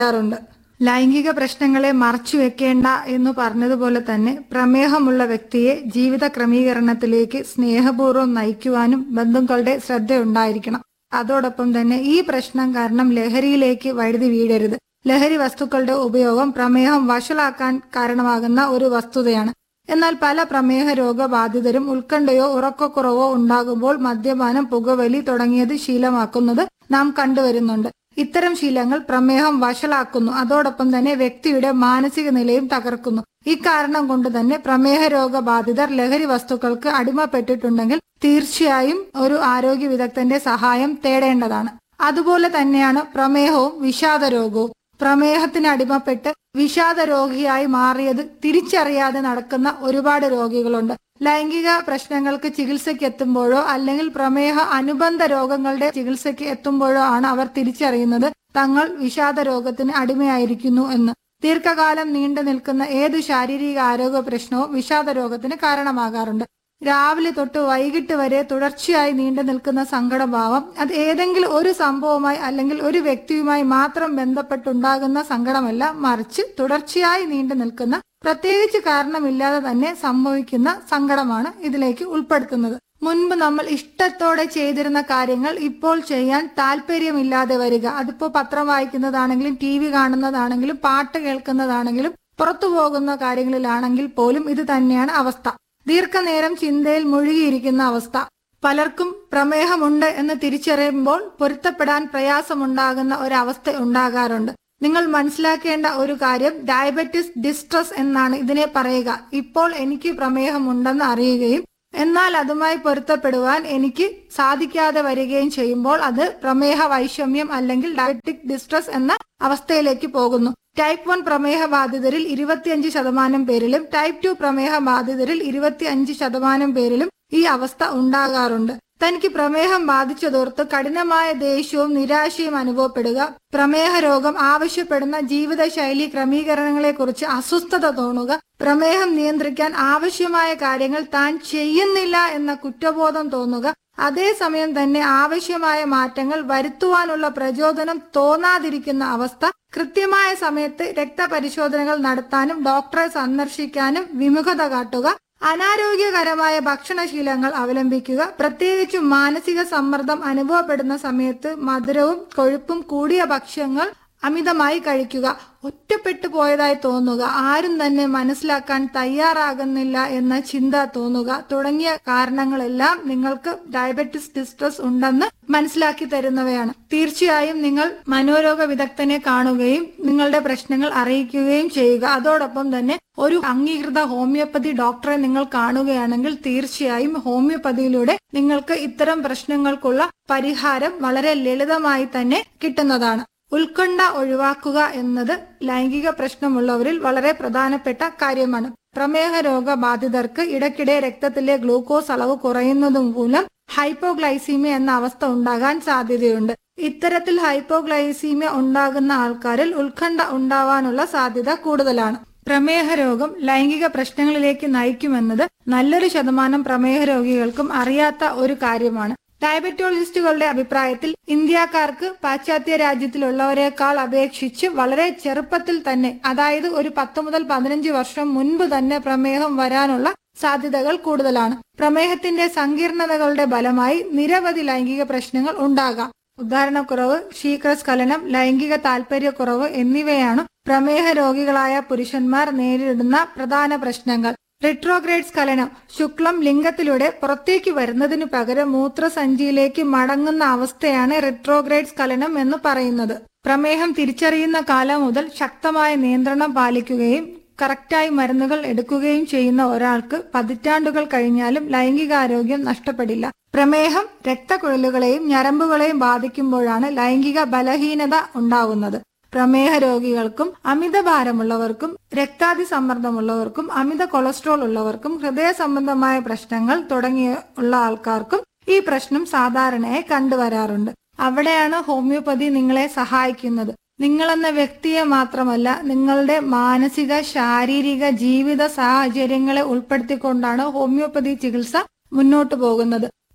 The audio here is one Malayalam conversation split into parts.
പറയാറുണ്ട് ലൈംഗിക പ്രശ്നങ്ങളെ മറച്ചു വെക്കേണ്ട എന്ന് പറഞ്ഞതുപോലെ തന്നെ പ്രമേഹമുള്ള വ്യക്തിയെ ജീവിത ക്രമീകരണത്തിലേക്ക് സ്നേഹപൂർവ്വം നയിക്കുവാനും ബന്ധുക്കളുടെ ശ്രദ്ധയുണ്ടായിരിക്കണം അതോടൊപ്പം തന്നെ ഈ പ്രശ്നം കാരണം ലഹരിയിലേക്ക് വഴുതി വീഴരുത് ലഹരി വസ്തുക്കളുടെ ഉപയോഗം പ്രമേഹം വഷളാക്കാൻ കാരണമാകുന്ന ഒരു വസ്തുതയാണ് എന്നാൽ പല പ്രമേഹ രോഗബാധിതരും ഉത്കണ്ഠയോ ഉറക്കക്കുറവോ ഉണ്ടാകുമ്പോൾ മദ്യപാനം പുകവലി തുടങ്ങിയത് ശീലമാക്കുന്നത് നാം കണ്ടുവരുന്നുണ്ട് ഇത്തരം ശീലങ്ങൾ പ്രമേഹം വഷളാക്കുന്നു അതോടൊപ്പം തന്നെ വ്യക്തിയുടെ മാനസിക നിലയും തകർക്കുന്നു ഇക്കാരണം കൊണ്ട് തന്നെ പ്രമേഹ രോഗബാധിതർ ലഹരി വസ്തുക്കൾക്ക് അടിമപ്പെട്ടിട്ടുണ്ടെങ്കിൽ തീർച്ചയായും ഒരു ആരോഗ്യ വിദഗ്ധന്റെ സഹായം തേടേണ്ടതാണ് അതുപോലെ തന്നെയാണ് പ്രമേഹവും വിഷാദ രോഗവും പ്രമേഹത്തിന് അടിമപ്പെട്ട് വിഷാദ രോഗിയായി മാറിയത് തിരിച്ചറിയാതെ നടക്കുന്ന ഒരുപാട് രോഗികളുണ്ട് ലൈംഗിക പ്രശ്നങ്ങൾക്ക് ചികിത്സയ്ക്ക് എത്തുമ്പോഴോ അല്ലെങ്കിൽ പ്രമേഹ അനുബന്ധ രോഗങ്ങളുടെ ചികിത്സയ്ക്ക് എത്തുമ്പോഴോ ആണ് അവർ തിരിച്ചറിയുന്നത് തങ്ങൾ വിഷാദ രോഗത്തിന് അടിമയായിരിക്കുന്നു എന്ന് ദീർഘകാലം നീണ്ടു നിൽക്കുന്ന ഏത് ശാരീരിക ആരോഗ്യ പ്രശ്നവും വിഷാദ രോഗത്തിന് കാരണമാകാറുണ്ട് രാവിലെ തൊട്ട് വൈകിട്ട് വരെ തുടർച്ചയായി നീണ്ടു നിൽക്കുന്ന സങ്കടഭാവം അത് ഏതെങ്കിലും ഒരു സംഭവവുമായി അല്ലെങ്കിൽ ഒരു വ്യക്തിയുമായി മാത്രം ബന്ധപ്പെട്ടുണ്ടാകുന്ന സങ്കടമല്ല മറിച്ച് തുടർച്ചയായി നീണ്ടു നിൽക്കുന്ന പ്രത്യേകിച്ച് കാരണമില്ലാതെ തന്നെ സംഭവിക്കുന്ന സങ്കടമാണ് ഇതിലേക്ക് ഉൾപ്പെടുത്തുന്നത് മുൻപ് നമ്മൾ ഇഷ്ടത്തോടെ ചെയ്തിരുന്ന കാര്യങ്ങൾ ഇപ്പോൾ ചെയ്യാൻ താല്പര്യമില്ലാതെ വരിക അതിപ്പോ പത്രം വായിക്കുന്നതാണെങ്കിലും ടി വി കാണുന്നതാണെങ്കിലും പാട്ട് കേൾക്കുന്നതാണെങ്കിലും പുറത്തു പോകുന്ന കാര്യങ്ങളിലാണെങ്കിൽ പോലും ഇത് തന്നെയാണ് അവസ്ഥ ദീർഘനേരം ചിന്തയിൽ മുഴുകിയിരിക്കുന്ന അവസ്ഥ പലർക്കും പ്രമേഹമുണ്ട് എന്ന് തിരിച്ചറിയുമ്പോൾ പൊരുത്തപ്പെടാൻ പ്രയാസമുണ്ടാകുന്ന ഒരവസ്ഥ ഉണ്ടാകാറുണ്ട് നിങ്ങൾ മനസ്സിലാക്കേണ്ട ഒരു കാര്യം ഡയബറ്റിസ് ഡിസ്ട്രസ് എന്നാണ് ഇതിനെ പറയുക ഇപ്പോൾ എനിക്ക് പ്രമേഹമുണ്ടെന്ന് അറിയുകയും എന്നാൽ അതുമായി പൊരുത്തപ്പെടുവാൻ എനിക്ക് സാധിക്കാതെ വരികയും ചെയ്യുമ്പോൾ അത് പ്രമേഹ വൈഷമ്യം അല്ലെങ്കിൽ ഡയബറ്റിക് ഡിസ്ട്രസ് എന്ന അവസ്ഥയിലേക്ക് പോകുന്നു ടൈപ്പ് വൺ പ്രമേഹ ബാധിതരിൽ ഇരുപത്തിയഞ്ച് ശതമാനം പേരിലും ടൈപ്പ് ടു പ്രമേഹ ബാധിതരിൽ ഇരുപത്തിയഞ്ച് ശതമാനം പേരിലും ഈ അവസ്ഥ ഉണ്ടാകാറുണ്ട് തനിക്ക് പ്രമേഹം ബാധിച്ചതോർത്ത് കഠിനമായ ദേഷ്യവും നിരാശയും അനുഭവപ്പെടുക പ്രമേഹ രോഗം ആവശ്യപ്പെടുന്ന ജീവിതശൈലി ക്രമീകരണങ്ങളെക്കുറിച്ച് അസ്വസ്ഥത തോന്നുക പ്രമേഹം നിയന്ത്രിക്കാൻ ആവശ്യമായ കാര്യങ്ങൾ താൻ ചെയ്യുന്നില്ല എന്ന കുറ്റബോധം തോന്നുക അതേസമയം തന്നെ ആവശ്യമായ മാറ്റങ്ങൾ വരുത്തുവാനുള്ള പ്രചോദനം തോന്നാതിരിക്കുന്ന അവസ്ഥ കൃത്യമായ സമയത്ത് രക്തപരിശോധനകൾ നടത്താനും ഡോക്ടറെ സന്ദർശിക്കാനും വിമുഖത കാട്ടുക അനാരോഗ്യകരമായ ഭക്ഷണശീലങ്ങൾ അവലംബിക്കുക പ്രത്യേകിച്ചും മാനസിക സമ്മർദ്ദം അനുഭവപ്പെടുന്ന സമയത്ത് മധുരവും കൊഴുപ്പും കൂടിയ ഭക്ഷ്യങ്ങൾ അമിതമായി കഴിക്കുക ഒറ്റപ്പെട്ടു പോയതായി തോന്നുക ആരും തന്നെ മനസ്സിലാക്കാൻ തയ്യാറാകുന്നില്ല എന്ന ചിന്ത തോന്നുക തുടങ്ങിയ കാരണങ്ങളെല്ലാം നിങ്ങൾക്ക് ഡയബറ്റിസ് ഡിസ്ട്രസ് ഉണ്ടെന്ന് മനസ്സിലാക്കി തരുന്നവയാണ് തീർച്ചയായും നിങ്ങൾ മനോരോഗ വിദഗ്ധനെ കാണുകയും നിങ്ങളുടെ പ്രശ്നങ്ങൾ അറിയിക്കുകയും ചെയ്യുക അതോടൊപ്പം തന്നെ ഒരു അംഗീകൃത ഹോമിയോപ്പതി ഡോക്ടറെ നിങ്ങൾ കാണുകയാണെങ്കിൽ തീർച്ചയായും ഹോമിയോപ്പതിയിലൂടെ നിങ്ങൾക്ക് ഇത്തരം പ്രശ്നങ്ങൾക്കുള്ള പരിഹാരം വളരെ ലളിതമായി തന്നെ കിട്ടുന്നതാണ് ഉത്കണ്ഠ ഒഴിവാക്കുക എന്നത് ലൈംഗിക പ്രശ്നമുള്ളവരിൽ വളരെ പ്രധാനപ്പെട്ട കാര്യമാണ് പ്രമേഹ രോഗബാധിതർക്ക് ഇടയ്ക്കിടെ രക്തത്തിലെ ഗ്ലൂക്കോസ് അളവ് കുറയുന്നത് മൂലം ഹൈപ്പോഗ്ലൈസീമിയ എന്ന അവസ്ഥ ഉണ്ടാകാൻ സാധ്യതയുണ്ട് ഇത്തരത്തിൽ ഹൈപ്പോഗ്ലൈസീമിയ ഉണ്ടാകുന്ന ആൾക്കാരിൽ ഉത്കണ്ഠ ഉണ്ടാവാനുള്ള സാധ്യത കൂടുതലാണ് പ്രമേഹ രോഗം ലൈംഗിക പ്രശ്നങ്ങളിലേക്ക് നയിക്കുമെന്നത് നല്ലൊരു ശതമാനം പ്രമേഹ രോഗികൾക്കും അറിയാത്ത ഒരു കാര്യമാണ് ഡയബറ്റോളജിസ്റ്റുകളുടെ അഭിപ്രായത്തിൽ ഇന്ത്യക്കാർക്ക് പാശ്ചാത്യ രാജ്യത്തിലുള്ളവരെക്കാൾ അപേക്ഷിച്ച് വളരെ ചെറുപ്പത്തിൽ തന്നെ അതായത് ഒരു പത്ത് മുതൽ പതിനഞ്ച് വർഷം മുൻപ് തന്നെ പ്രമേഹം വരാനുള്ള സാധ്യതകൾ കൂടുതലാണ് പ്രമേഹത്തിന്റെ സങ്കീർണതകളുടെ ഫലമായി നിരവധി ലൈംഗിക പ്രശ്നങ്ങൾ ഉണ്ടാകാം ഉദാഹരണക്കുറവ് ശീഘ്രസ്ഖലനം ലൈംഗിക താൽപര്യക്കുറവ് എന്നിവയാണ് പ്രമേഹ രോഗികളായ പുരുഷന്മാർ നേരിടുന്ന പ്രധാന പ്രശ്നങ്ങൾ റിട്രോഗ്രേഡ് സ്ഖലനം ശുക്ലം ലിംഗത്തിലൂടെ പുറത്തേക്ക് വരുന്നതിനു പകരം മൂത്രസഞ്ചിയിലേക്ക് മടങ്ങുന്ന അവസ്ഥയാണ് റിട്രോഗ്രേഡ് സ്ഖലനം എന്ന് പറയുന്നത് പ്രമേഹം തിരിച്ചറിയുന്ന കാലം മുതൽ ശക്തമായ നിയന്ത്രണം പാലിക്കുകയും കറക്റ്റായി മരുന്നുകൾ എടുക്കുകയും ചെയ്യുന്ന ഒരാൾക്ക് പതിറ്റാണ്ടുകൾ കഴിഞ്ഞാലും ലൈംഗികാരോഗ്യം നഷ്ടപ്പെടില്ല പ്രമേഹം രക്തക്കുഴലുകളെയും ഞരമ്പുകളെയും ബാധിക്കുമ്പോഴാണ് ലൈംഗിക ബലഹീനത ഉണ്ടാകുന്നത് പ്രമേഹ രോഗികൾക്കും അമിതഭാരമുള്ളവർക്കും രക്താതി സമ്മർദ്ദമുള്ളവർക്കും അമിത കൊളസ്ട്രോൾ ഉള്ളവർക്കും ഹൃദയ സംബന്ധമായ പ്രശ്നങ്ങൾ തുടങ്ങിയ ഉള്ള ആൾക്കാർക്കും ഈ പ്രശ്നം സാധാരണയായി കണ്ടുവരാറുണ്ട് അവിടെയാണ് ഹോമിയോപ്പതി നിങ്ങളെ സഹായിക്കുന്നത് നിങ്ങളെന്ന വ്യക്തിയെ മാത്രമല്ല നിങ്ങളുടെ മാനസിക ശാരീരിക ജീവിത സാഹചര്യങ്ങളെ ഉൾപ്പെടുത്തിക്കൊണ്ടാണ് ഹോമിയോപ്പതി ചികിത്സ മുന്നോട്ടു പോകുന്നത്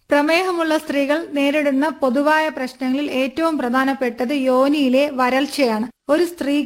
പ്രമേഹമുള്ള സ്ത്രീകൾ നേരിടുന്ന പൊതുവായ പ്രശ്നങ്ങളിൽ ഏറ്റവും പ്രധാനപ്പെട്ടത് യോനിയിലെ വരൾച്ചയാണ് ഒരു സ്ത്രീ